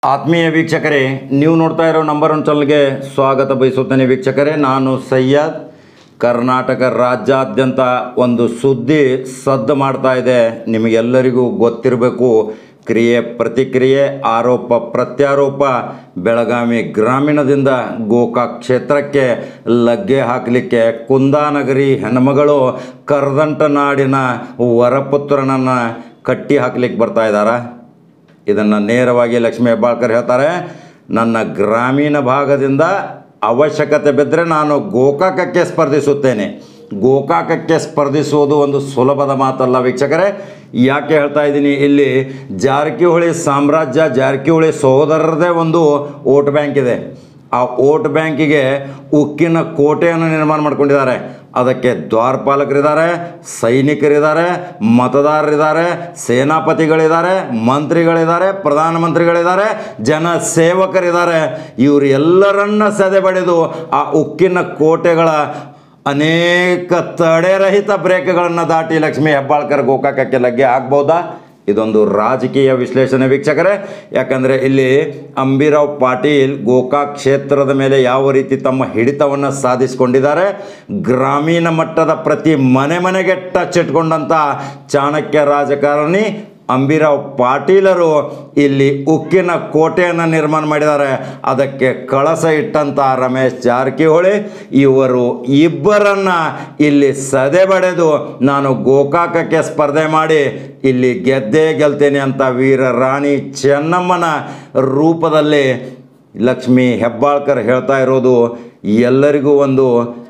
ಆತ್ಮೀಯ ವೀಕ್ಷಕರೇ ನೀವು ನೋಡ್ತಾ ಇರೋ ನಂಬರ್ ಒನ್ ಚಾನಲ್ಗೆ ಸ್ವಾಗತ ಬಯಸುತ್ತೇನೆ ವೀಕ್ಷಕರೇ ನಾನು ಸಯ್ಯದ್ ಕರ್ನಾಟಕ ರಾಜ್ಯಾದ್ಯಂತ ಒಂದು ಸುದ್ದಿ ಸದ್ದು ಮಾಡ್ತಾ ಇದೆ ನಿಮಗೆಲ್ಲರಿಗೂ ಗೊತ್ತಿರಬೇಕು ಕ್ರಿಯೆ ಪ್ರತಿಕ್ರಿಯೆ ಆರೋಪ ಪ್ರತ್ಯಾರೋಪ ಬೆಳಗಾವಿ ಗ್ರಾಮೀಣದಿಂದ ಗೋಕಾಕ್ ಕ್ಷೇತ್ರಕ್ಕೆ ಲಗ್ಗೆ ಹಾಕಲಿಕ್ಕೆ ಕುಂದಾನಗರಿ ಹೆಣ್ಮಗಳು ಕರ್ದಂಟ ನಾಡಿನ ವರಪುತ್ರನನ್ನು ಕಟ್ಟಿ ಹಾಕ್ಲಿಕ್ಕೆ ಬರ್ತಾ ಇದ್ದಾರಾ ಇದನ್ನು ನೇರವಾಗಿ ಲಕ್ಷ್ಮೀ ಹೆಬ್ಬಾಳ್ಕರ್ ಹೇಳ್ತಾರೆ ನನ್ನ ಗ್ರಾಮೀಣ ಭಾಗದಿಂದ ಅವಶ್ಯಕತೆ ಬಿದ್ದರೆ ನಾನು ಗೋಕಾಕಕ್ಕೆ ಸ್ಪರ್ಧಿಸುತ್ತೇನೆ ಗೋಕಾಕಕ್ಕೆ ಸ್ಪರ್ಧಿಸುವುದು ಒಂದು ಸುಲಭದ ಮಾತಲ್ಲ ವೀಕ್ಷಕರೇ ಯಾಕೆ ಹೇಳ್ತಾ ಇದ್ದೀನಿ ಇಲ್ಲಿ ಜಾರಕಿಹೊಳಿ ಸಾಮ್ರಾಜ್ಯ ಜಾರಕಿಹೊಳಿ ಸಹೋದರರದೇ ಒಂದು ವೋಟ್ ಬ್ಯಾಂಕ್ ಇದೆ ಆ ವೋಟ್ ಬ್ಯಾಂಕಿಗೆ ಉಕ್ಕಿನ ಕೋಟೆಯನ್ನು ನಿರ್ಮಾಣ ಮಾಡ್ಕೊಂಡಿದ್ದಾರೆ ಅದಕ್ಕೆ ದ್ವಾರಪಾಲಕರಿದ್ದಾರೆ ಸೈನಿಕರಿದ್ದಾರೆ ಮತದಾರರಿದ್ದಾರೆ ಸೇನಾಪತಿಗಳಿದ್ದಾರೆ ಮಂತ್ರಿಗಳಿದ್ದಾರೆ ಪ್ರಧಾನಮಂತ್ರಿಗಳಿದ್ದಾರೆ ಜನ ಸೇವಕರಿದ್ದಾರೆ ಇವರು ಎಲ್ಲರನ್ನ ಸದೆ ಬಡಿದು ಆ ಉಕ್ಕಿನ ಕೋಟೆಗಳ ಅನೇಕ ತಡೆರಹಿತ ಬ್ರೇಕ್ಗಳನ್ನು ದಾಟಿ ಲಕ್ಷ್ಮೀ ಹೆಬ್ಬಾಳ್ಕರ್ ಗೋಕಾಕಕ್ಕೆ ಲಗ್ಗೆ ಆಗ್ಬೋದಾ ಇದೊಂದು ರಾಜಕೀಯ ವಿಶ್ಲೇಷಣೆ ವೀಕ್ಷಕರೇ ಯಾಕಂದರೆ ಇಲ್ಲಿ ಅಂಬಿರಾವ್ ಪಾಟೀಲ್ ಗೋಕಾಕ್ ಕ್ಷೇತ್ರದ ಮೇಲೆ ಯಾವ ರೀತಿ ತಮ್ಮ ಹಿಡಿತವನ್ನು ಸಾಧಿಸಿಕೊಂಡಿದ್ದಾರೆ ಗ್ರಾಮೀಣ ಮಟ್ಟದ ಪ್ರತಿ ಮನೆ ಮನೆಗೆ ಟಚ್ ಇಟ್ಕೊಂಡಂಥ ಚಾಣಕ್ಯ ರಾಜಕಾರಣಿ ಅಂಬಿರಾವ್ ಪಾಟೀಲರು ಇಲ್ಲಿ ಉಕ್ಕಿನ ಕೋಟೆಯನ್ನು ನಿರ್ಮಾಣ ಮಾಡಿದ್ದಾರೆ ಅದಕ್ಕೆ ಕಳಸ ಇಟ್ಟಂಥ ರಮೇಶ್ ಜಾರಕಿಹೊಳಿ ಇವರು ಇಬ್ಬರನ್ನ ಇಲ್ಲಿ ಸದೆ ಬಡೆದು ನಾನು ಗೋಕಾಕಕ್ಕೆ ಸ್ಪರ್ಧೆ ಮಾಡಿ ಇಲ್ಲಿ ಗೆದ್ದೇ ಗೆಲ್ತೇನೆ ಅಂತ ವೀರ ರಾಣಿ ಚೆನ್ನಮ್ಮನ ರೂಪದಲ್ಲಿ ಲಕ್ಷ್ಮೀ ಹೆಬ್ಬಾಳ್ಕರ್ ಹೇಳ್ತಾ ಇರೋದು ಎಲ್ಲರಿಗೂ ಒಂದು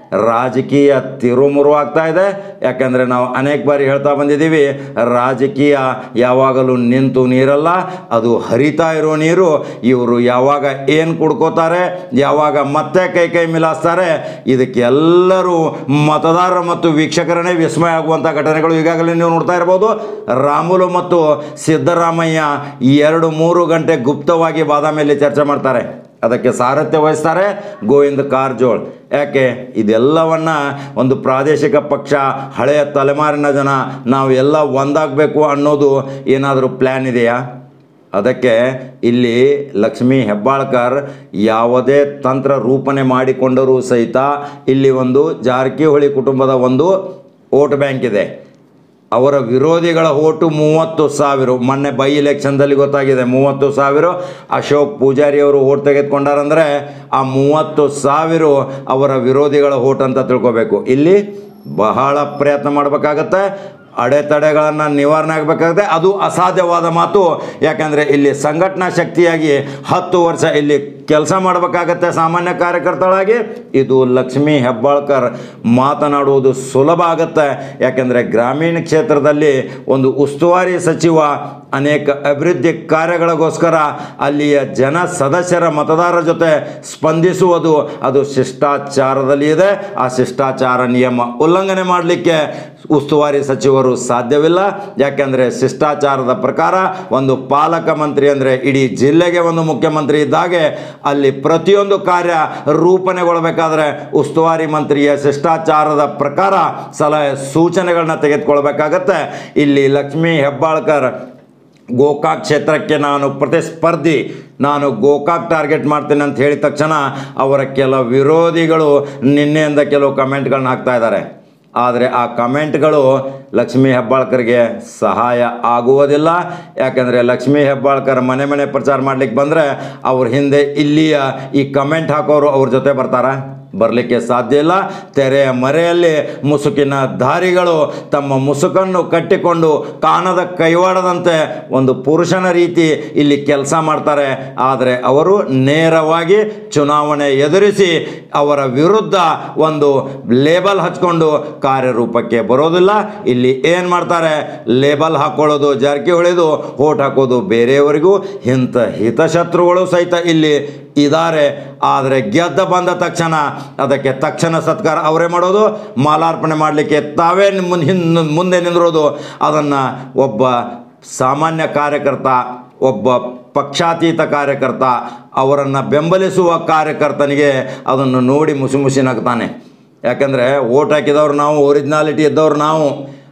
ರಾಜಕೀಯ ತಿರುಮುರು ಆಗ್ತಾ ಇದೆ ಯಾಕಂದರೆ ನಾವು ಅನೇಕ ಬಾರಿ ಹೇಳ್ತಾ ಬಂದಿದ್ದೀವಿ ರಾಜಕೀಯ ಯಾವಾಗಲೂ ನಿಂತು ನೀರಲ್ಲ ಅದು ಹರಿತಾ ಇರೋ ನೀರು ಇವರು ಯಾವಾಗ ಏನು ಕುಡ್ಕೋತಾರೆ ಯಾವಾಗ ಮತ್ತೆ ಕೈ ಕೈ ಮಿಲಾಯಿಸ್ತಾರೆ ಇದಕ್ಕೆಲ್ಲರೂ ಮತದಾರರು ಮತ್ತು ವೀಕ್ಷಕರನ್ನೇ ವಿಸ್ಮಯ ಆಗುವಂಥ ಘಟನೆಗಳು ಈಗಾಗಲೇ ನೀವು ನೋಡ್ತಾ ಇರ್ಬೋದು ರಾಮುಲು ಮತ್ತು ಸಿದ್ದರಾಮಯ್ಯ ಎರಡು ಮೂರು ಗಂಟೆ ಗುಪ್ತವಾಗಿ ಬಾದಾಮಿಯಲ್ಲಿ ಚರ್ಚೆ ಮಾಡ್ತಾರೆ ಅದಕ್ಕೆ ಸಾರಥ್ಯ ವಹಿಸ್ತಾರೆ ಗೋವಿಂದ ಕಾರಜೋಳ್ ಯಾಕೆ ಇದೆಲ್ಲವನ್ನ ಒಂದು ಪ್ರಾದೇಶಿಕ ಪಕ್ಷ ಹಳೆಯ ತಲೆಮಾರಿನ ಜನ ನಾವು ಎಲ್ಲ ಒಂದಾಗಬೇಕು ಅನ್ನೋದು ಏನಾದರೂ ಪ್ಲ್ಯಾನ್ ಇದೆಯಾ ಅದಕ್ಕೆ ಇಲ್ಲಿ ಲಕ್ಷ್ಮೀ ಹೆಬ್ಬಾಳ್ಕರ್ ಯಾವುದೇ ತಂತ್ರ ರೂಪಣೆ ಮಾಡಿಕೊಂಡರೂ ಸಹಿತ ಇಲ್ಲಿ ಒಂದು ಜಾರಕಿಹೊಳಿ ಕುಟುಂಬದ ಒಂದು ವೋಟ್ ಬ್ಯಾಂಕ್ ಇದೆ ಅವರ ವಿರೋಧಿಗಳ ಓಟು ಮೂವತ್ತು ಸಾವಿರ ಮೊನ್ನೆ ಬೈ ಇಲೆಕ್ಷನ್ದಲ್ಲಿ ಗೊತ್ತಾಗಿದೆ ಮೂವತ್ತು ಸಾವಿರ ಅಶೋಕ್ ಪೂಜಾರಿ ಅವರು ಓಟ್ ತೆಗೆದುಕೊಂಡಾರಂದರೆ ಆ ಮೂವತ್ತು ಸಾವಿರ ಅವರ ವಿರೋಧಿಗಳ ಓಟ್ ಅಂತ ತಿಳ್ಕೊಬೇಕು ಇಲ್ಲಿ ಬಹಳ ಪ್ರಯತ್ನ ಮಾಡಬೇಕಾಗತ್ತೆ ಅಡೆತಡೆಗಳನ್ನು ನಿವಾರಣೆ ಆಗಬೇಕಾಗುತ್ತೆ ಅದು ಅಸಾಧ್ಯವಾದ ಮಾತು ಯಾಕಂದರೆ ಇಲ್ಲಿ ಸಂಘಟನಾ ಶಕ್ತಿಯಾಗಿ ಹತ್ತು ವರ್ಷ ಇಲ್ಲಿ ಕೆಲಸ ಮಾಡಬೇಕಾಗತ್ತೆ ಸಾಮಾನ್ಯ ಕಾರ್ಯಕರ್ತಳಾಗಿ ಇದು ಲಕ್ಷ್ಮೀ ಹೆಬ್ಬಾಳ್ಕರ್ ಮಾತನಾಡುವುದು ಸುಲಭ ಆಗುತ್ತೆ ಯಾಕೆಂದರೆ ಗ್ರಾಮೀಣ ಕ್ಷೇತ್ರದಲ್ಲಿ ಒಂದು ಉಸ್ತುವಾರಿ ಸಚಿವ ಅನೇಕ ಅಭಿವೃದ್ಧಿ ಕಾರ್ಯಗಳಿಗೋಸ್ಕರ ಅಲ್ಲಿಯ ಜನ ಸದಸ್ಯರ ಮತದಾರರ ಜೊತೆ ಸ್ಪಂದಿಸುವುದು ಅದು ಶಿಷ್ಟಾಚಾರದಲ್ಲಿ ಇದೆ ಆ ಶಿಷ್ಟಾಚಾರ ನಿಯಮ ಉಲ್ಲಂಘನೆ ಮಾಡಲಿಕ್ಕೆ ಉಸ್ತುವಾರಿ ಸಚಿವರು ಸಾಧ್ಯವಿಲ್ಲ ಯಾಕೆಂದರೆ ಶಿಷ್ಟಾಚಾರದ ಪ್ರಕಾರ ಒಂದು ಪಾಲಕ ಮಂತ್ರಿ ಅಂದರೆ ಇಡೀ ಜಿಲ್ಲೆಗೆ ಒಂದು ಮುಖ್ಯಮಂತ್ರಿ ಇದ್ದಾಗೆ ಅಲ್ಲಿ ಪ್ರತಿಯೊಂದು ಕಾರ್ಯ ರೂಪಣೆಗೊಳ್ಳಬೇಕಾದ್ರೆ ಉಸ್ತುವಾರಿ ಮಂತ್ರಿಯ ಶಿಷ್ಟಾಚಾರದ ಪ್ರಕಾರ ಸಲಹೆ ಸೂಚನೆಗಳನ್ನ ತೆಗೆದುಕೊಳ್ಬೇಕಾಗತ್ತೆ ಇಲ್ಲಿ ಲಕ್ಷ್ಮೀ ಹೆಬ್ಬಾಳ್ಕರ್ ಗೋಕಾಕ್ ಕ್ಷೇತ್ರಕ್ಕೆ ನಾನು ಪ್ರತಿಸ್ಪರ್ಧಿ ನಾನು ಗೋಕಾಕ್ ಟಾರ್ಗೆಟ್ ಮಾಡ್ತೇನೆ ಅಂತ ಹೇಳಿದ ತಕ್ಷಣ ಅವರ ಕೆಲ ವಿರೋಧಿಗಳು ನಿನ್ನೆಯಿಂದ ಕೆಲವು ಕಮೆಂಟ್ಗಳನ್ನ ಹಾಕ್ತಾ ಇದ್ದಾರೆ ಆದರೆ ಆ ಕಮೆಂಟ್ಗಳು ಲಕ್ಷ್ಮೀ ಹೆಬ್ಬಾಳ್ಕರ್ಗೆ ಸಹಾಯ ಆಗುವುದಿಲ್ಲ ಯಾಕಂದರೆ ಲಕ್ಷ್ಮೀ ಹೆಬ್ಬಾಳ್ಕರ್ ಮನೆ ಮನೆ ಪ್ರಚಾರ ಮಾಡ್ಲಿಕ್ಕೆ ಬಂದರೆ ಅವ್ರ ಹಿಂದೆ ಇಲ್ಲಿಯ ಈ ಕಮೆಂಟ್ ಹಾಕೋರು ಅವ್ರ ಜೊತೆ ಬರ್ತಾರಾ ಬರಲಿಕ್ಕೆ ಸಾಧ್ಯ ಇಲ್ಲ ತೆರೆಯ ಮರೆಯಲ್ಲಿ ಮುಸುಕಿನ ದಾರಿಗಳು ತಮ್ಮ ಮುಸುಕನ್ನು ಕಟ್ಟಿಕೊಂಡು ಕಾಣದ ಕೈವಾಡದಂತೆ ಒಂದು ಪುರುಷನ ರೀತಿ ಇಲ್ಲಿ ಕೆಲಸ ಮಾಡ್ತಾರೆ ಆದರೆ ಅವರು ನೇರವಾಗಿ ಚುನಾವಣೆ ಎದುರಿಸಿ ಅವರ ವಿರುದ್ಧ ಒಂದು ಲೇಬಲ್ ಹಚ್ಕೊಂಡು ಕಾರ್ಯರೂಪಕ್ಕೆ ಬರೋದಿಲ್ಲ ಇಲ್ಲಿ ಏನು ಮಾಡ್ತಾರೆ ಲೇಬಲ್ ಹಾಕ್ಕೊಳ್ಳೋದು ಜಾರಕಿಹೊಳಿದು ಓಟ್ ಹಾಕೋದು ಬೇರೆಯವರಿಗೂ ಇಂಥ ಹಿತಶತ್ರುಗಳು ಸಹಿತ ಇಲ್ಲಿ ಇದ್ದಾರೆ ಆದರೆ ಗೆದ್ದ ಬಂದ ತಕ್ಷಣ ಅದಕ್ಕೆ ತಕ್ಷಣ ಸತ್ಕಾರ ಅವರೇ ಮಾಡೋದು ಮಾಲಾರ್ಪಣೆ ಮಾಡಲಿಕ್ಕೆ ತಾವೇ ಮುಂದೆ ಮುಂದೆ ನಿಂದಿರೋದು ಅದನ್ನು ಒಬ್ಬ ಸಾಮಾನ್ಯ ಕಾರ್ಯಕರ್ತ ಒಬ್ಬ ಪಕ್ಷಾತೀತ ಕಾರ್ಯಕರ್ತ ಅವರನ್ನು ಬೆಂಬಲಿಸುವ ಕಾರ್ಯಕರ್ತನಿಗೆ ಅದನ್ನು ನೋಡಿ ಮುಸಿ ಮುಸಿ ನಗ್ತಾನೆ ಯಾಕಂದರೆ ಓಟ್ ಹಾಕಿದವ್ರು ನಾವು ಒರಿಜಿನಾಲಿಟಿ ಇದ್ದವ್ರು ನಾವು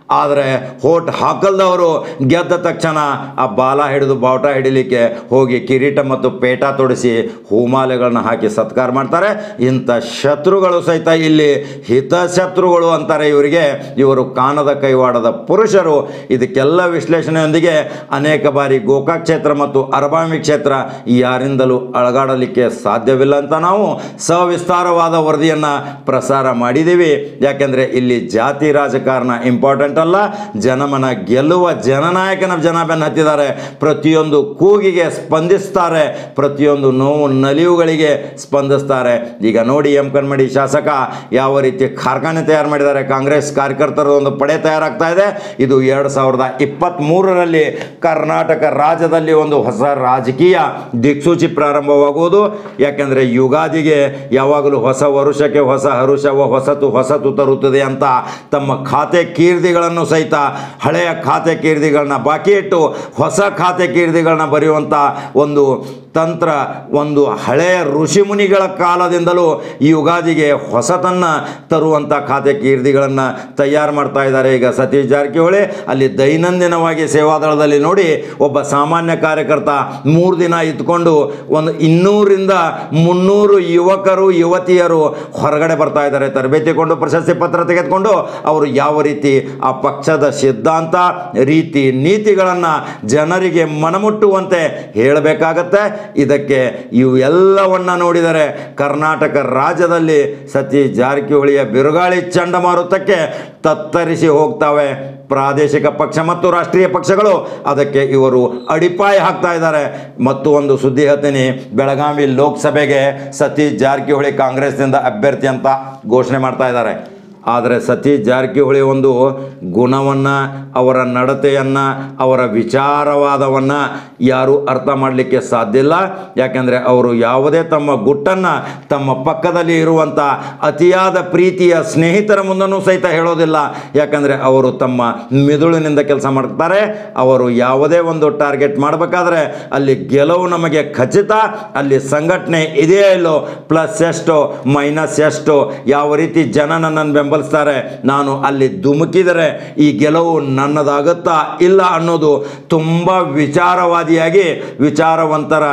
ಆದರೆ ಹೋಟ್ ಹಾಕಲ್ದವರು ಗೆದ್ದ ತಕ್ಷಣ ಆ ಬಾಲ ಹಿಡಿದು ಬಾವುಟ ಹಿಡಿಲಿಕ್ಕೆ ಹೋಗಿ ಕಿರೀಟ ಮತ್ತು ಪೇಟ ತೊಡಿಸಿ ಹೂಮಾಲೆಗಳನ್ನ ಹಾಕಿ ಸತ್ಕಾರ ಮಾಡ್ತಾರೆ ಇಂಥ ಶತ್ರುಗಳು ಸಹಿತ ಇಲ್ಲಿ ಹಿತಶತ್ರುಗಳು ಅಂತಾರೆ ಇವರಿಗೆ ಇವರು ಕಾಣದ ಕೈವಾಡದ ಪುರುಷರು ಇದಕ್ಕೆಲ್ಲ ವಿಶ್ಲೇಷಣೆಯೊಂದಿಗೆ ಅನೇಕ ಬಾರಿ ಗೋಕಾಕ್ ಕ್ಷೇತ್ರ ಮತ್ತು ಅರಬಾಮಿ ಕ್ಷೇತ್ರ ಯಾರಿಂದಲೂ ಅಳಗಾಡಲಿಕ್ಕೆ ಸಾಧ್ಯವಿಲ್ಲ ಅಂತ ನಾವು ಸವಿಸ್ತಾರವಾದ ವರದಿಯನ್ನು ಪ್ರಸಾರ ಮಾಡಿದ್ದೀವಿ ಯಾಕೆಂದರೆ ಇಲ್ಲಿ ಜಾತಿ ರಾಜಕಾರಣ ಇಂಪಾರ್ಟೆಂಟ್ ಅಲ್ಲ ಜನಮನ ಗೆಲ್ಲುವ ಜನನಾಯಕನ ಜನ ಬೆನ್ನು ಹತ್ತಿದ್ದಾರೆ ಪ್ರತಿಯೊಂದು ಕೂಗಿಗೆ ಸ್ಪಂದಿಸ್ತಾರೆ ಪ್ರತಿಯೊಂದು ನೋವು ನಲಿವುಗಳಿಗೆ ಸ್ಪಂದಿಸ್ತಾರೆ ಈಗ ನೋಡಿ ಎಂ ಕಣ್ಮಡಿ ಶಾಸಕ ಯಾವ ರೀತಿ ಕಾರ್ಖಾನೆ ತಯಾರು ಮಾಡಿದ್ದಾರೆ ಕಾಂಗ್ರೆಸ್ ಕಾರ್ಯಕರ್ತರ ಒಂದು ಪಡೆ ತಯಾರಾಗ್ತಾ ಇದೆ ಇದು ಎರಡು ಸಾವಿರದ ಇಪ್ಪತ್ತ್ಮೂರರಲ್ಲಿ ಕರ್ನಾಟಕ ರಾಜ್ಯದಲ್ಲಿ ಒಂದು ಹೊಸ ರಾಜಕೀಯ ದಿಕ್ಸೂಚಿ ಪ್ರಾರಂಭವಾಗುವುದು ಯಾಕೆಂದರೆ ಯುಗಾದಿಗೆ ಯಾವಾಗಲೂ ಹೊಸ ವರುಷಕ್ಕೆ ಹೊಸ ಹರುಷವ ಹೊಸತು ಹೊಸತು ತರುತ್ತದೆ ಅಂತ ತಮ್ಮ ಖಾತೆ ಕೀರ್ತಿಗಳನ್ನು ಸಹಿತ ಹಳೆಯ ಖಾತೆ ಕೀರ್ತಿಗಳನ್ನ ಬಾಕಿ ಇಟ್ಟು ಹೊಸ ಖಾತೆ ಕೀರ್ತಿಗಳನ್ನ ಬರೆಯುವಂಥ ಒಂದು ತಂತ್ರ ಒಂದು ಹಳೆಯ ಋಷಿಮುನಿಗಳ ಕಾಲದಿಂದಲೂ ಈ ಯುಗಾದಿಗೆ ಹೊಸತನ್ನು ತರುವಂಥ ಖಾತೆ ಕೀರ್ತಿಗಳನ್ನು ತಯಾರು ಮಾಡ್ತಾ ಇದ್ದಾರೆ ಈಗ ಸತೀಶ್ ಜಾರಕಿಹೊಳಿ ಅಲ್ಲಿ ದೈನಂದಿನವಾಗಿ ಸೇವಾದಳದಲ್ಲಿ ನೋಡಿ ಒಬ್ಬ ಸಾಮಾನ್ಯ ಕಾರ್ಯಕರ್ತ ಮೂರು ದಿನ ಇದ್ಕೊಂಡು ಒಂದು ಇನ್ನೂರಿಂದ ಮುನ್ನೂರು ಯುವಕರು ಯುವತಿಯರು ಹೊರಗಡೆ ಬರ್ತಾ ಇದ್ದಾರೆ ತರಬೇತಿ ಕೊಂಡು ಪ್ರಶಸ್ತಿ ಪತ್ರ ತೆಗೆದುಕೊಂಡು ಅವರು ಯಾವ ರೀತಿ ಆ ಪಕ್ಷದ ಸಿದ್ಧಾಂತ ರೀತಿ ನೀತಿಗಳನ್ನು ಜನರಿಗೆ ಮನಮುಟ್ಟುವಂತೆ ಹೇಳಬೇಕಾಗತ್ತೆ ಇದಕ್ಕೆ ಇವೆಲ್ಲವನ್ನ ನೋಡಿದರೆ ಕರ್ನಾಟಕ ರಾಜ್ಯದಲ್ಲಿ ಸತೀಶ್ ಜಾರಕಿಹೊಳಿಯ ಬಿರುಗಾಳಿ ಚಂಡಮಾರುತಕ್ಕೆ ತತ್ತರಿಸಿ ಹೋಗ್ತಾವೆ ಪ್ರಾದೇಶಿಕ ಪಕ್ಷ ಮತ್ತು ರಾಷ್ಟ್ರೀಯ ಪಕ್ಷಗಳು ಅದಕ್ಕೆ ಇವರು ಅಡಿಪಾಯ ಹಾಕ್ತಾ ಇದ್ದಾರೆ ಮತ್ತು ಒಂದು ಸುದ್ದಿ ಹೇಳ್ತೀನಿ ಬೆಳಗಾವಿ ಲೋಕಸಭೆಗೆ ಸತೀಶ್ ಜಾರಕಿಹೊಳಿ ಕಾಂಗ್ರೆಸ್ನಿಂದ ಅಭ್ಯರ್ಥಿ ಅಂತ ಘೋಷಣೆ ಮಾಡ್ತಾ ಇದ್ದಾರೆ ಆದರೆ ಸತೀಶ್ ಜಾರಕಿಹೊಳಿ ಒಂದು ಗುಣವನ್ನು ಅವರ ನಡತೆಯನ್ನು ಅವರ ವಿಚಾರವಾದವನ್ನು ಯಾರೂ ಅರ್ಥ ಮಾಡಲಿಕ್ಕೆ ಸಾಧ್ಯ ಇಲ್ಲ ಯಾಕೆಂದರೆ ಅವರು ಯಾವುದೇ ತಮ್ಮ ಗುಟ್ಟನ್ನು ತಮ್ಮ ಪಕ್ಕದಲ್ಲಿ ಇರುವಂಥ ಅತಿಯಾದ ಪ್ರೀತಿಯ ಸ್ನೇಹಿತರ ಮುಂದನೂ ಸಹಿತ ಹೇಳೋದಿಲ್ಲ ಯಾಕಂದರೆ ಅವರು ತಮ್ಮ ಮಿದುಳಿನಿಂದ ಕೆಲಸ ಮಾಡ್ತಾರೆ ಅವರು ಯಾವುದೇ ಒಂದು ಟಾರ್ಗೆಟ್ ಮಾಡಬೇಕಾದ್ರೆ ಅಲ್ಲಿ ಗೆಲುವು ನಮಗೆ ಖಚಿತ ಅಲ್ಲಿ ಸಂಘಟನೆ ಇದೆಯೋ ಇಲ್ಲೋ ಪ್ಲಸ್ ಎಷ್ಟು ಮೈನಸ್ ಎಷ್ಟು ಯಾವ ರೀತಿ ಜನ ನನ್ನನ್ನು ಬೆಂಬಲಿಸ್ತಾರೆ ನಾನು ಅಲ್ಲಿ ಧುಮುಕಿದರೆ ಈ ಗೆಲುವು ನನ್ನದಾಗುತ್ತಾ ಇಲ್ಲ ಅನ್ನೋದು ತುಂಬ ವಿಚಾರವಾದಿಯಾಗಿ ವಿಚಾರವಂತರ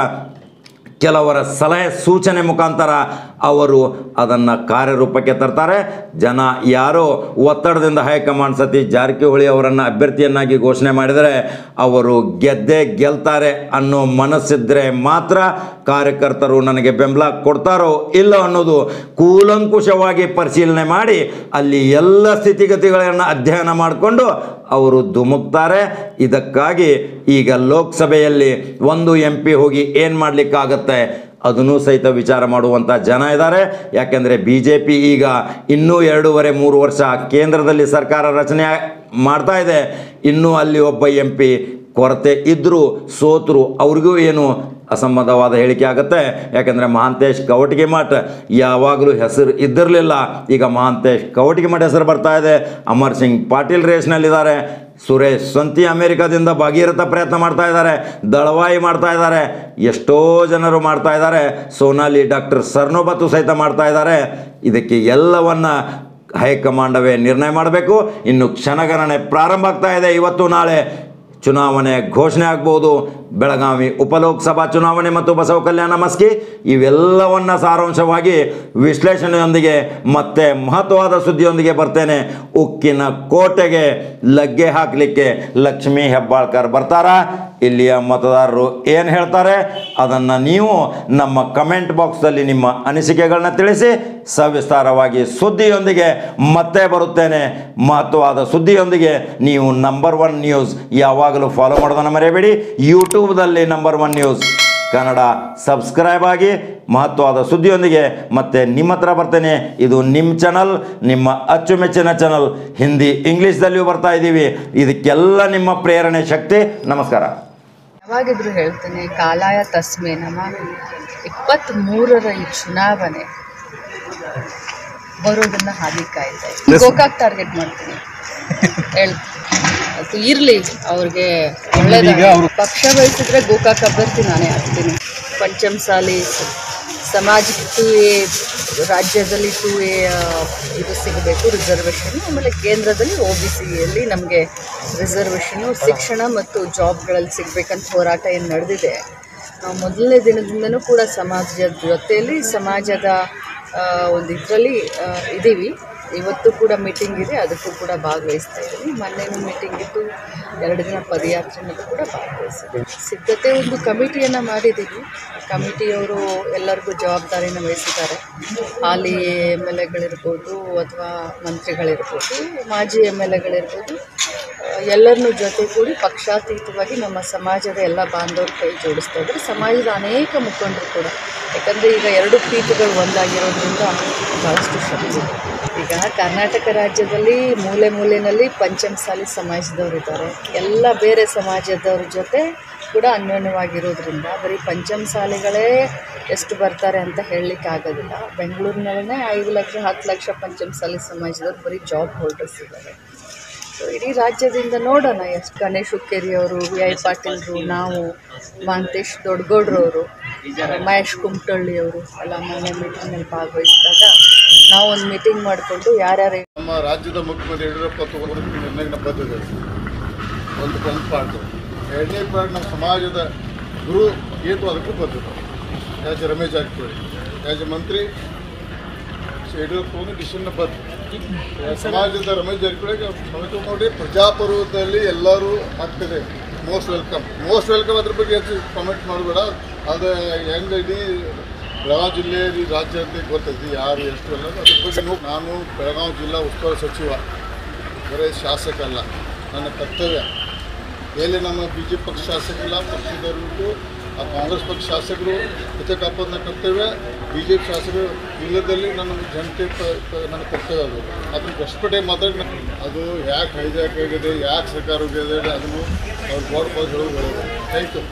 ಕೆಲವರ ಸಲಹೆ ಸೂಚನೆ ಮುಖಾಂತರ ಅವರು ಅದನ್ನು ಕಾರ್ಯರೂಪಕ್ಕೆ ತರ್ತಾರೆ ಜನ ಯಾರೋ ಒತ್ತಡದಿಂದ ಹೈಕಮಾಂಡ್ ಸತೀಶ್ ಜಾರಕಿಹೊಳಿ ಅವರನ್ನು ಅಭ್ಯರ್ಥಿಯನ್ನಾಗಿ ಘೋಷಣೆ ಮಾಡಿದರೆ ಅವರು ಗೆದ್ದೇ ಗೆಲ್ತಾರೆ ಅನ್ನೋ ಮನಸ್ಸಿದ್ರೆ ಮಾತ್ರ ಕಾರ್ಯಕರ್ತರು ನನಗೆ ಬೆಂಬಲ ಕೊಡ್ತಾರೋ ಇಲ್ಲ ಅನ್ನೋದು ಕೂಲಂಕುಷವಾಗಿ ಪರಿಶೀಲನೆ ಮಾಡಿ ಅಲ್ಲಿ ಎಲ್ಲ ಸ್ಥಿತಿಗತಿಗಳನ್ನು ಅಧ್ಯಯನ ಮಾಡಿಕೊಂಡು ಅವರು ಧುಮುಕ್ತಾರೆ ಇದಕ್ಕಾಗಿ ಈಗ ಲೋಕಸಭೆಯಲ್ಲಿ ಒಂದು ಎಂ ಪಿ ಹೋಗಿ ಏನು ಮಾಡಲಿಕ್ಕಾಗತ್ತೆ ಅದನ್ನೂ ಸಹಿತ ವಿಚಾರ ಮಾಡುವಂಥ ಜನ ಇದ್ದಾರೆ ಯಾಕೆಂದರೆ ಬಿ ಜೆ ಪಿ ಈಗ ಇನ್ನೂ ಎರಡೂವರೆ ಮೂರು ವರ್ಷ ಕೇಂದ್ರದಲ್ಲಿ ಸರ್ಕಾರ ರಚನೆ ಮಾಡ್ತಾ ಇದೆ ಇನ್ನೂ ಅಲ್ಲಿ ಒಬ್ಬ ಎಂ ಪಿ ಕೊರತೆ ಇದ್ದರೂ ಸೋತರು ಅವ್ರಿಗೂ ಏನು ಅಸಂಬದ್ಧವಾದ ಹೇಳಿಕೆ ಆಗುತ್ತೆ ಯಾಕಂದರೆ ಮಹಾಂತೇಶ್ ಕವಟಿಗೆ ಮಠ ಯಾವಾಗಲೂ ಹೆಸರು ಇದ್ದಿರಲಿಲ್ಲ ಈಗ ಮಹಾಂತೇಶ್ ಕವಟಿಗೆ ಮಠ ಹೆಸರು ಬರ್ತಾ ಇದೆ ಅಮರ್ ಸಿಂಗ್ ಪಾಟೀಲ್ ರೇಸ್ನಲ್ಲಿದ್ದಾರೆ ಸುರೇಶ್ ಸಂತಿ ಅಮೇರಿಕಾದಿಂದ ಭಾಗೀರಥ ಪ್ರಯತ್ನ ಮಾಡ್ತಾ ಇದ್ದಾರೆ ದಳವಾಯಿ ಮಾಡ್ತಾ ಇದ್ದಾರೆ ಎಷ್ಟೋ ಜನರು ಮಾಡ್ತಾ ಇದ್ದಾರೆ ಸೋನಾಲಿ ಡಾಕ್ಟರ್ ಸರ್ನೋಬತ್ತು ಸಹಿತ ಮಾಡ್ತಾ ಇದ್ದಾರೆ ಇದಕ್ಕೆ ಎಲ್ಲವನ್ನ ಹೈಕಮಾಂಡವೇ ನಿರ್ಣಯ ಮಾಡಬೇಕು ಇನ್ನು ಕ್ಷಣಗಣನೆ ಪ್ರಾರಂಭ ಆಗ್ತಾ ಇದೆ ಇವತ್ತು ನಾಳೆ ಚುನಾವಣೆ ಘೋಷಣೆ ಆಗ್ಬೋದು ಬೆಳಗಾವಿ ಉಪಲೋಕಸಭಾ ಚುನಾವಣೆ ಮತ್ತು ಬಸವ ಕಲ್ಯಾಣ ಮಸ್ಕಿ ಇವೆಲ್ಲವನ್ನ ಸಾರಾಂಶವಾಗಿ ವಿಶ್ಲೇಷಣೆಯೊಂದಿಗೆ ಮತ್ತೆ ಮಹತ್ವವಾದ ಸುದ್ದಿಯೊಂದಿಗೆ ಬರ್ತೇನೆ ಉಕ್ಕಿನ ಕೋಟೆಗೆ ಲಗ್ಗೆ ಹಾಕಲಿಕ್ಕೆ ಲಕ್ಷ್ಮೀ ಹೆಬ್ಬಾಳ್ಕರ್ ಬರ್ತಾರಾ ಇಲ್ಲಿಯ ಮತದಾರರು ಏನು ಹೇಳ್ತಾರೆ ಅದನ್ನು ನೀವು ನಮ್ಮ ಕಮೆಂಟ್ ಬಾಕ್ಸ್ದಲ್ಲಿ ನಿಮ್ಮ ಅನಿಸಿಕೆಗಳನ್ನ ತಿಳಿಸಿ ಸವಿಸ್ತಾರವಾಗಿ ಸುದ್ದಿಯೊಂದಿಗೆ ಮತ್ತೆ ಬರುತ್ತೇನೆ ಮಹತ್ವವಾದ ಸುದ್ದಿಯೊಂದಿಗೆ ನೀವು ನಂಬರ್ ಒನ್ ನ್ಯೂಸ್ ಯಾವಾಗಲೂ ಫಾಲೋ ಮಾಡೋದನ್ನು ಮರೆಯಬೇಡಿ ಯೂಟ್ಯೂಬ್ದಲ್ಲಿ number one news Kannada subscribe ಆಗಿ ಮಹತ್ವವಾದ ಸುದ್ದಿಯೊಂದಿಗೆ ಮತ್ತೆ ನಿಮ್ಮ ಹತ್ರ ಬರ್ತೇನೆ ಇದು ನಿಮ್ಮ ಚಾನಲ್ ನಿಮ್ಮ ಅಚ್ಚುಮೆಚ್ಚಿನ ಚಾನಲ್ ಹಿಂದಿ ಇಂಗ್ಲೀಷ್ದಲ್ಲಿಯೂ ಬರ್ತಾ ಇದ್ದೀವಿ ಇದಕ್ಕೆಲ್ಲ ನಿಮ್ಮ ಪ್ರೇರಣೆ ಶಕ್ತಿ ನಮಸ್ಕಾರ ಯಾವಾಗಿದ್ರು ಹೇಳ್ತೇನೆ ಕಾಲಾಯ ತಸ್ಮೆ ನಮ ಇಪ್ಪತ್ತ್ ಮೂರರ ಈ ಚುನಾವಣೆ ಬರೋದನ್ನ ಹಾದಿ ಕಾಯ್ತಾ ಇದೆ ಗೋಕಾಕ್ ಟಾರ್ಗೆಟ್ ಮಾಡ್ತೀನಿ ಹೇಳ್ತೀನಿ ಅದು ಇರ್ಲಿ ಅವ್ರಿಗೆ ಒಳ್ಳೇದಾಗ ಪಕ್ಷ ಬಯಸಿದ್ರೆ ಗೋಕಾಕ್ ಅಭ್ಯರ್ಥಿ ನಾನೇ ಆಗ್ತೀನಿ ಪಂಚಮಸಾಲಿ ಸಮಾಜಕ್ಕೆ ಟು ಎ ರಾಜ್ಯದಲ್ಲಿ ಟು ಎ ಇದು ಸಿಗಬೇಕು ರಿಸರ್ವೇಷನ್ ಆಮೇಲೆ ಕೇಂದ್ರದಲ್ಲಿ ಒ ಬಿ ಸಿಯಲ್ಲಿ ನಮಗೆ ರಿಸರ್ವೇಷನ್ನು ಶಿಕ್ಷಣ ಮತ್ತು ಜಾಬ್ಗಳಲ್ಲಿ ಸಿಗಬೇಕಂತ ಹೋರಾಟ ಏನು ನಡೆದಿದೆ ನಾವು ಮೊದಲನೇ ದಿನದಿಂದನೂ ಕೂಡ ಸಮಾಜದ ಜೊತೆಯಲ್ಲಿ ಸಮಾಜದ ಆ, ಒಂದು ಇದರಲ್ಲಿ ಇದ್ದೀವಿ ಇವತ್ತು ಕೂಡ ಮೀಟಿಂಗ್ ಇದೆ ಅದಕ್ಕೂ ಕೂಡ ಭಾಗವಹಿಸ್ತಾ ಇದ್ದೀನಿ ಮೊನ್ನೆನೂ ಮೀಟಿಂಗ್ ಇತ್ತು ಎರಡು ದಿನ ಪದಯಾತ್ರೆನಲ್ಲೂ ಕೂಡ ಭಾಗವಹಿಸಿದ್ದೀವಿ ಸಿದ್ಧತೆ ಒಂದು ಕಮಿಟಿಯನ್ನು ಮಾಡಿದ್ದೀವಿ ಕಮಿಟಿಯವರು ಎಲ್ಲರಿಗೂ ಜವಾಬ್ದಾರಿನ ವಹಿಸಿದ್ದಾರೆ ಹಾಲಿ ಎಮ್ ಎಲ್ ಎಗಳಿರ್ಬೋದು ಅಥವಾ ಮಂತ್ರಿಗಳಿರ್ಬೋದು ಮಾಜಿ ಎಮ್ ಎಲ್ ಎಗಳಿರ್ಬೋದು ಎಲ್ಲರನ್ನೂ ಜೊತೆ ಕೂಡಿ ಪಕ್ಷಾತೀತವಾಗಿ ನಮ್ಮ ಸಮಾಜದ ಎಲ್ಲ ಬಾಂಧವರು ಕೈ ಜೋಡಿಸ್ತಾ ಇದ್ದಾರೆ ಸಮಾಜದ ಅನೇಕ ಮುಖಂಡರು ಕೂಡ ಯಾಕಂದರೆ ಈಗ ಎರಡು ಪೀಠಗಳು ಒಂದಾಗಿರೋದ್ರಿಂದ ಭಾಳಷ್ಟು ಶಕ್ತಿ ಇದೆ ಈಗ ಕರ್ನಾಟಕ ರಾಜ್ಯದಲ್ಲಿ ಮೂಲೆ ಮೂಲೆಯಲ್ಲಿ ಪಂಚಮಸಾಲಿ ಸಮಾಜದವರು ಇದ್ದಾರೆ ಎಲ್ಲ ಬೇರೆ ಸಮಾಜದವ್ರ ಜೊತೆ ಕೂಡ ಅನ್ಯೋನ್ಯವಾಗಿರೋದ್ರಿಂದ ಬರೀ ಪಂಚಮಸಾಲಿಗಳೇ ಎಷ್ಟು ಬರ್ತಾರೆ ಅಂತ ಹೇಳಲಿಕ್ಕೆ ಆಗೋದಿಲ್ಲ ಬೆಂಗಳೂರಿನಲ್ಲೇ ಐದು ಲಕ್ಷ ಹತ್ತು ಲಕ್ಷ ಪಂಚಮಸಾಲಿ ಸಮಾಜದವ್ರು ಬರೀ ಜಾಬ್ ಹೋಲ್ಡರ್ಸ್ ಇದ್ದಾರೆ ಸೊ ಇಡೀ ರಾಜ್ಯದಿಂದ ನೋಡೋಣ ಎಷ್ಟು ಗಣೇಶ್ ಹುಕ್ಕೇರಿ ಅವರು ವಿ ಐ ಪಾಟೀಲ್ರು ನಾವು ಮಹಂತೇಶ್ ದೊಡ್ಡಗೌಡ್ರವರು ಮಹೇಶ್ ಕುಮಟಳ್ಳಿ ಅವರು ಎಲ್ಲ ಮೊನ್ನೆ ಮೀಟಿಂಗ್ನಲ್ಲಿ ಭಾಗವಹಿಸಿದಾಗ ನಾವು ಒಂದು ಮೀಟಿಂಗ್ ಮಾಡಿಕೊಂಡು ಯಾರ್ಯಾರು ನಮ್ಮ ರಾಜ್ಯದ ಮುಖ್ಯಮಂತ್ರಿ ಯಡಿಯೂರಪ್ಪ ತಗೊಂಡು ನಿರ್ಣಯನ ಬದ್ಧತೆ ಒಂದು ಒಂದು ಪಾರ್ಟ್ ಎರಡನೇ ಪಾರ್ಟ್ ನಮ್ಮ ಸಮಾಜದ ಗುರು ಏತು ಅದಕ್ಕೂ ಬದ್ಧತೆ ಯಾಜ್ ರಮೇಶ್ ಜಾರಕಿಹೊಳಿ ಯಾಜ್ ಮಂತ್ರಿ ಯಡಿಯೂರಪ್ಪ ಒಂದು ಡಿಸಿಷನ್ ಬದ್ಧ ಸಮಾಜದ ರಮೇಶ್ ಜಾರಕಿಹೊಳಿಗೆ ಸಮಿತಿ ನೋಡಿ ಪ್ರಜಾಪರ್ವದಲ್ಲಿ ಎಲ್ಲರೂ ಆಗ್ತದೆ ಮೋಸ್ಟ್ ವೆಲ್ಕಮ್ ಮೋಸ್ಟ್ ವೆಲ್ಕಮ್ ಅದ್ರ ಬಗ್ಗೆ ಹೆಚ್ಚು ಕಮೆಂಟ್ ಮಾಡಬೇಡ ಅದು ಹೆಂಗೆ ಇಡೀ ಬೆಳಗಾವಿ ಜಿಲ್ಲೆ ಇಡೀ ರಾಜ್ಯ ಅಂತ ಗೊತ್ತೈತಿ ಯಾರು ಎಷ್ಟು ಎಲ್ಲ ಅದ್ರ ಬಗ್ಗೆ ನೋ- ನಾನು ಬೆಳಗಾವಿ ಜಿಲ್ಲಾ ಉಸ್ತುವಾರಿ ಸಚಿವ ಬರೀ ಶಾಸಕ ಅಲ್ಲ ನನ್ನ ಕರ್ತವ್ಯ ಎಲ್ಲಿ ನಮ್ಮ ಬಿ ಜೆ ಪಿ ಪಕ್ಷ ಶಾಸಕರಿಲ್ಲ ಪಕ್ಷದವರಿಗೂ ಆ ಕಾಂಗ್ರೆಸ್ ಪಕ್ಷ ಶಾಸಕರು ಹಿತ ಕಾಪಾದ ನನ್ನ ಕರ್ತವ್ಯ ಬಿ ಜೆ ಪಿ ಶಾಸಕರು ಇಲ್ಲದಲ್ಲಿ ನನ್ನ ಜನತೆ ಪ- ಪ- ನನ್ನ ಕರ್ತವ್ಯ ಅದು ಅದನ್ನ ಹೊಸಪೇಟೆ ಮಾತಾಡಿ ಅದು ಯಾಕೆ ಹೈಜಾಕ್ ಆಗಿದೆ ಯಾಕೆ ಸರ್ಕಾರ ಹೋಗಿದೆ ಅದನ್ನು ಅವ್ರು ಗೋಡ್ ಹೇಳೋದು ಥ್ಯಾಂಕ್ ಯು